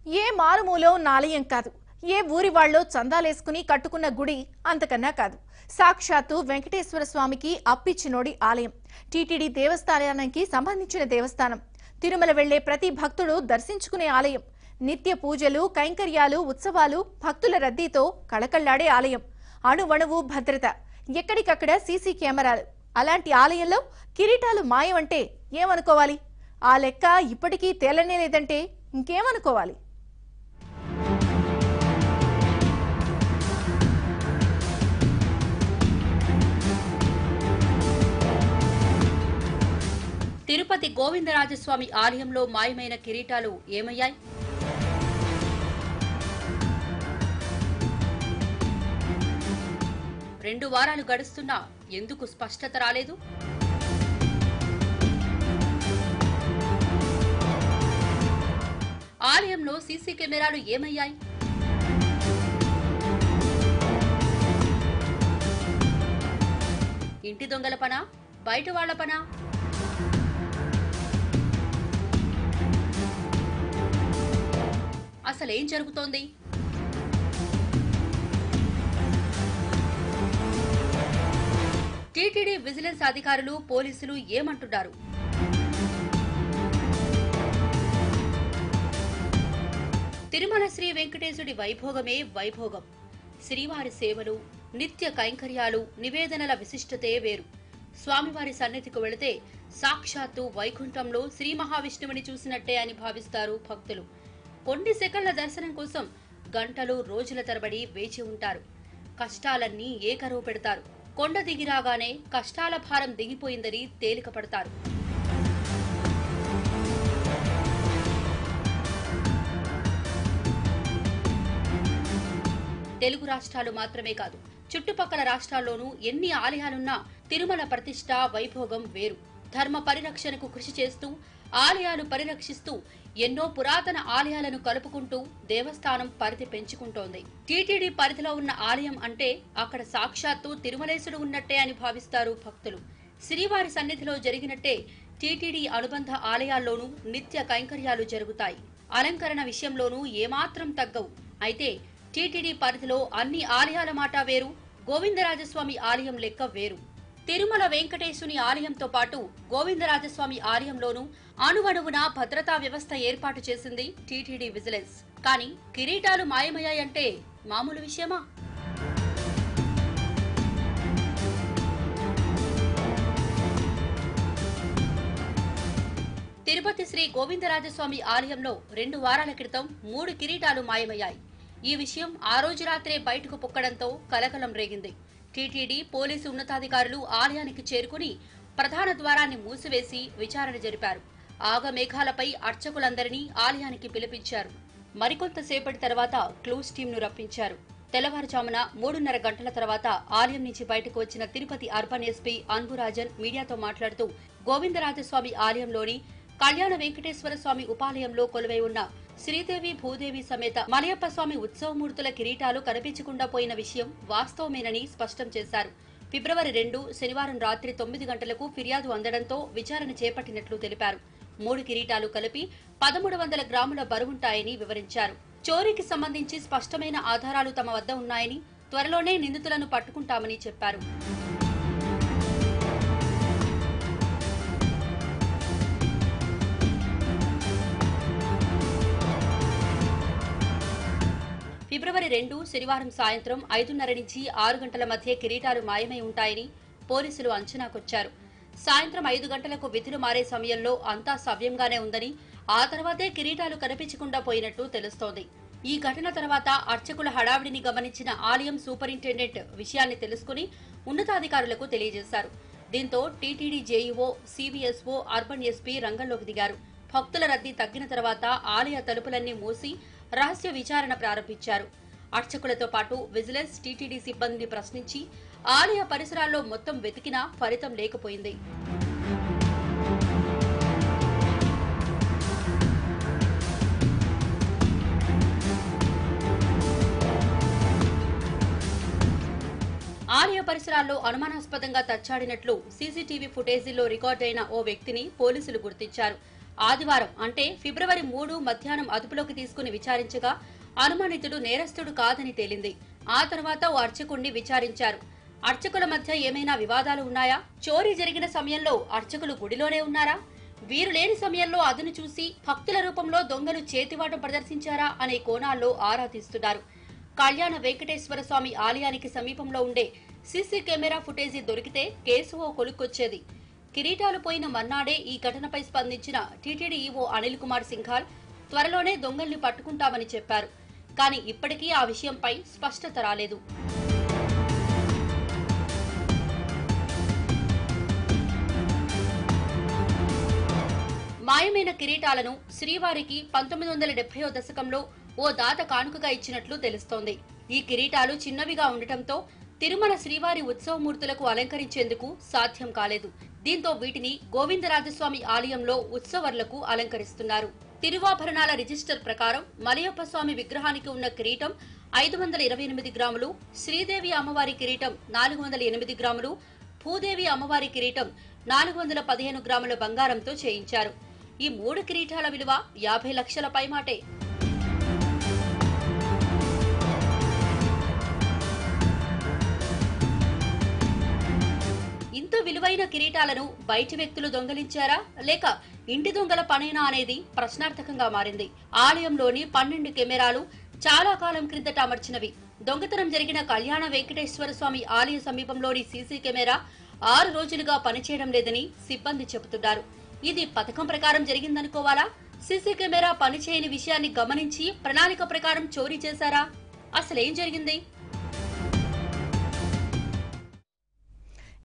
ఏ మారుమూలో నాలయం కాదు ఏ ఊరి వాళ్ళో చందాలేసుకుని కట్టుకున్న గుడి అంతకన్నా కాదు సాక్షాత్తు వెంకటేశ్వర స్వామికి అప్పిచ్చినోడి ఆలయం టీటీడీ దేవస్థానానికి సంబంధించిన దేవస్థానం తిరుమల వెళ్లే ప్రతి భక్తుడు దర్శించుకునే ఆలయం నిత్య పూజలు కైంకర్యాలు ఉత్సవాలు భక్తుల రద్దీతో కళకళ్లాడే ఆలయం అణువణువు భద్రత ఎక్కడికక్కడ సీసీ కెమెరాలు అలాంటి ఆలయంలో కిరీటాలు మాయమంటే ఏమనుకోవాలి ఆ లెక్క ఇప్పటికీ తేలనే లేదంటే ఇంకేమనుకోవాలి తిరుపతి గోవిందరాజస్వామి ఆలయంలో మాయమైన కిరీటాలు ఏమయ్యాయి రెండు వారాలు గడుస్తున్నా ఎందుకు స్పష్టత రాలేదు ఆలయంలో సీసీ కెమెరాలు ఏమయ్యాయి ఇంటి దొంగల పనా బయట వాళ్ల పనా అసలేం జరుగుతోంది టీటీడీ విజిలెన్స్ అధికారులు పోలీసులు ఏమంటున్నారు తిరుమల శ్రీ వెంకటేశుడి వైభోగమే వైభోగం శ్రీవారి సేవలు నిత్య కైంకర్యాలు నివేదనల విశిష్టతే వేరు స్వామివారి సన్నిధికి వెళితే సాక్షాత్తు వైకుంఠంలో శ్రీ మహావిష్ణువుని చూసినట్టే అని భావిస్తారు భక్తులు కొన్ని సెకండ్ల దర్శనం కోసం గంటలు రోజుల తరబడి వేచి ఉంటారు కష్టాలన్నీ ఏకరువు పెడతారు కొండ దిగిరాగానే కష్టాల భారం దిగిపోయిందని తేలిక పడతారు తెలుగు రాష్ట్రాలు మాత్రమే కాదు చుట్టుపక్కల రాష్ట్రాల్లోనూ ఎన్ని ఆలయాలున్నా తిరుమల ప్రతిష్ట వైభోగం వేరు ధర్మ పరిరక్షణకు కృషి చేస్తూ ఆలయాలు పరిరక్షిస్తూ ఎన్నో పురాతన ఆలయాలను కలుపుకుంటూ దేవస్థానం పరిధి పెంచుకుంటోంది టీటీడీ పరిధిలో ఉన్న ఆలయం అంటే అక్కడ సాక్షాత్తు తిరుమలేశుడు ఉన్నట్టే అని భావిస్తారు భక్తులు శ్రీవారి సన్నిధిలో జరిగినట్టే టీటీడీ అనుబంధ ఆలయాల్లోనూ నిత్య కైంకర్యాలు జరుగుతాయి అలంకరణ విషయంలోనూ ఏమాత్రం తగ్గవు అయితే టీటీడీ పరిధిలో అన్ని ఆలయాల మాట వేరు గోవిందరాజస్వామి ఆలయం లెక్క వేరు తిరుమల వెంకటేశుని ఆలయంతో పాటు గోవిందరాజస్వామి ఆలయంలోనూ అణువణువున భద్రతా వ్యవస్థ ఏర్పాటు చేసింది టీటీడీ విజిలెన్స్ కానీ కిరీటాలు మాయమయ్యాయంటే మామూలు విషయమా తిరుపతి శ్రీ గోవిందరాజస్వామి ఆలయంలో రెండు వారాల క్రితం మూడు కిరీటాలు మాయమయ్యాయి ఈ విషయం ఆ రోజు రాత్రే బయటకు పొక్కడంతో కలకలం రేగింది టీటీడీ పోలీసు ఉన్నతాధికారులు ఆలయానికి చేరుకుని ప్రధాన ద్వారాన్ని మూసివేసి విచారణ జరిపారు ఆగమేఘాలపై అర్చకులందరినీ ఆలయానికి పిలిపించారు మరికొంతసేపటి తర్వాత క్లూస్ టీంను రప్పించారు తెల్లవారుజామున మూడున్నర గంటల తర్వాత ఆలయం నుంచి బయటకు వచ్చిన తిరుపతి అర్బన్ ఎస్పీ అన్బురాజన్ మీడియాతో మాట్లాడుతూ గోవిందరాజస్వామి ఆలయంలోని కళ్యాణ వెంకటేశ్వర స్వామి ఉపాలయంలో కొలువై ఉన్న శ్రీదేవి భూదేవి సమేత మలయప్ప స్వామి ఉత్సవమూర్తుల కిరీటాలు కనిపించకుండా పోయిన విషయం వాస్తవమేనని స్పష్టం చేశారు ఫిబ్రవరి రెండు శనివారం రాత్రి తొమ్మిది గంటలకు ఫిర్యాదు అందడంతో విచారణ చేపట్టినట్లు తెలిపారు మూడు కిరీటాలు కలిపి పదమూడు వందల గ్రాముల బరువుంటాయని వివరించారు చోరీకి సంబంధించి స్పష్టమైన ఆధారాలు తమ వద్ద ఉన్నాయని త్వరలోనే నిందితులను పట్టుకుంటామని చెప్పారు ఫిబ్రవరి రెండు శనివారం సాయంత్రం ఐదున్నర నుంచి ఆరు గంటల మధ్య కిరీటాలు మాయమై ఉంటాయని పోలీసులు అంచనాకొచ్చారు సాయంత్రం ఐదు గంటలకు విధులు మారే సమయంలో అంతా సవ్యంగానే ఉందని ఆ తర్వాతే కిరీటాలు కనిపించకుండా పోయినట్టు తెలుస్తోంది ఈ ఘటన తర్వాత అర్చకుల హడావిడిని గమనించిన ఆలయం సూపరింటెండెంట్ విషయాన్ని తెలుసుకుని ఉన్నతాధికారులకు తెలియజేశారు దీంతో టీటీడీ జేఈఓ సిబిఎస్ఓ అర్బన్ ఎస్పీ రంగంలోకి దిగారు భక్తుల రద్దీ తగ్గిన తర్వాత ఆలయ తలుపులన్నీ మూసి రహస్య విచారణ ప్రారంభించారు అర్చకులతో పాటు విజిలెన్స్ టీటీడీ సిబ్బందిని ప్రశ్నించి ఆలయ పరిసరాల్లో మొత్తం వెతికినా ఫలితం లేకపోయింది ఆలయ పరిసరాల్లో అనుమానాస్పదంగా తచ్చాడినట్లు సీసీటీవీ ఫుటేజీల్లో రికార్డైన ఓ వ్యక్తిని పోలీసులు గుర్తించారు ఆదివారం అంటే ఫిబ్రవరి మూడు మధ్యాహ్నం అదుపులోకి తీసుకుని విచారించగా అనుమానితుడు నేరస్తుడు కాదని తేలింది ఆ తర్వాత ఓ అర్చకుణ్ణి విచారించారు అర్చకుల మధ్య ఏమైనా వివాదాలు ఉన్నాయా చోరీ జరిగిన సమయంలో అర్చకులు గుడిలోనే ఉన్నారా వీరు లేని సమయంలో అదును చూసి భక్తుల రూపంలో దొంగలు చేతివాటం ప్రదర్శించారా అనే కోణాల్లో ఆరా తీస్తున్నారు కళ్యాణ వెంకటేశ్వర స్వామి ఆలయానికి సమీపంలో ఉండే సీసీ కెమెరా ఫుటేజీ దొరికితే కేసు ఓ కొలుక్కొచ్చేది కిరీటాలు పోయిన మన్నాడే ఈ ఘటనపై స్పందించిన టీటీడీ ఈవో అనిల్ కుమార్ సింఘాల్ త్వరలోనే దొంగల్ని పట్టుకుంటామని చెప్పారు కానీ ఇప్పటికీ ఆ విషయంపై స్పష్టత రాలేదు మాయమైన కిరీటాలను శ్రీవారికి పంతొమ్మిది వందల డెబ్బైవ దశకంలో ఓ దాత కానుకగా ఇచ్చినట్లు తెలుస్తోంది ఈ కిరీటాలు చిన్నవిగా ఉండటంతో తిరుమల శ్రీవారి ఉత్సవమూర్తులకు అలంకరించేందుకు సాధ్యం కాలేదు దీంతో వీటిని గోవిందరాజస్వామి ఆలయంలో ఉత్సవర్లకు అలంకరిస్తున్నారు తిరువాభరణాల రిజిస్టర్ ప్రకారం మలయప్ప స్వామి విగ్రహానికి ఉన్న కిరీటం ఐదు వందల ఇరవై ఎనిమిది గ్రాములు శ్రీదేవి అమ్మవారి కిరీటం నాలుగు వందల ఎనిమిది గ్రాములు భూదేవి అమ్మవారి కిరీటం నాలుగు వందల పదిహేను గ్రాముల బంగారంతో చేయించారు ఈ మూడు కిరీటాల విలువ యాభై లక్షల పైమాటే ఇంత విలువైన కిరీటాలను బయటి వ్యక్తులు దొంగలించారా లేక ఇంటి దొంగల పనేనా అనేది ప్రశ్నార్థకంగా మారింది ఆలయంలోని పన్నెండు కెమెరాలు చాలా కాలం క్రిందట అమర్చినవి దొంగతనం జరిగిన కళ్యాణ వెంకటేశ్వర స్వామి ఆలయ సమీపంలోని సీసీ కెమెరా ఆరు రోజులుగా పనిచేయడం లేదని సిబ్బంది చెబుతున్నారు ఇది పథకం ప్రకారం జరిగిందనుకోవాలా సీసీ కెమెరా పనిచేయని విషయాన్ని గమనించి ప్రణాళిక ప్రకారం చోరీ చేశారా అసలేం జరిగింది